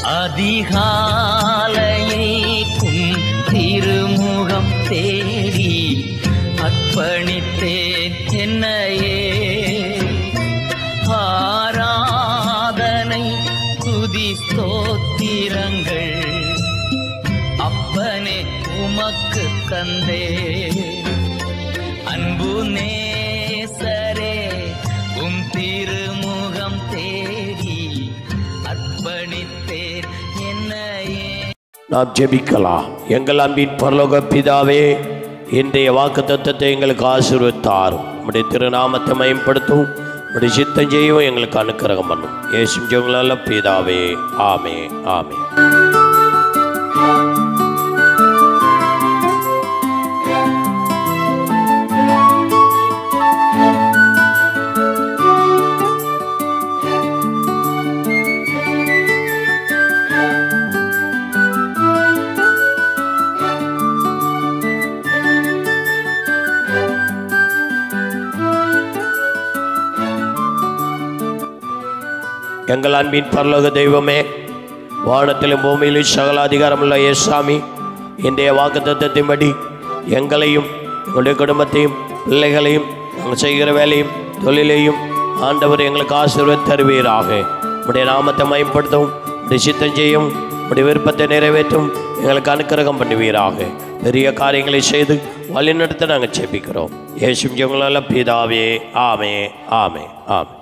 அதிகாலையைக்கும் திருமுகம் தேடி அர்ப்பணித்தேன் என்னையே ஆராதனை துதி ஸ்தோத்திரங்கள் அப்பனே உமக்கு தந்தே அன்பு நேசரே உம் திருமுகம் தேடி அர்ப்பணித்தேன் என்னையே நாம் ஜெபிக்கலாம் எங்கள் அன்பின் பரலோக பிதாவே இன்றைய வாக்கு தத்துவத்தை எங்களுக்கு ஆசீர்வத்தார் உடைய திருநாமத்தை மயம்படுத்தும் உடைய சித்தம் செய்யவும் எங்களுக்கு அனுக்கிரகம் பண்ணும் ஏசும் ஜெவங்களால பிதாவே ஆமே ஆமே எங்கள் அன்பின் பரலோக தெய்வமே வானத்திலும் பூமியிலும் சகல அதிகாரமுள்ள இயேசாமி இன்றைய வாக்கு தத்துவத்தின்படி எங்களையும் எங்களுடைய குடும்பத்தையும் பிள்ளைகளையும் நாங்கள் செய்கிற வேலையும் தொழிலையும் ஆண்டவர் எங்களுக்கு ஆசீர்வாத தருவீராக உடைய நாமத்தை மயப்படுத்தவும் உடைய சித்தம் செய்யும் உடைய விருப்பத்தை நிறைவேற்றும் எங்களுக்கு அனுக்கிரகம் பண்ணுவீராக பெரிய காரியங்களை செய்து வழிநடத்த நாங்கள் செபிக்கிறோம் இயேசும் ஜெயங்களால் பிதாவே ஆமே ஆமே ஆமே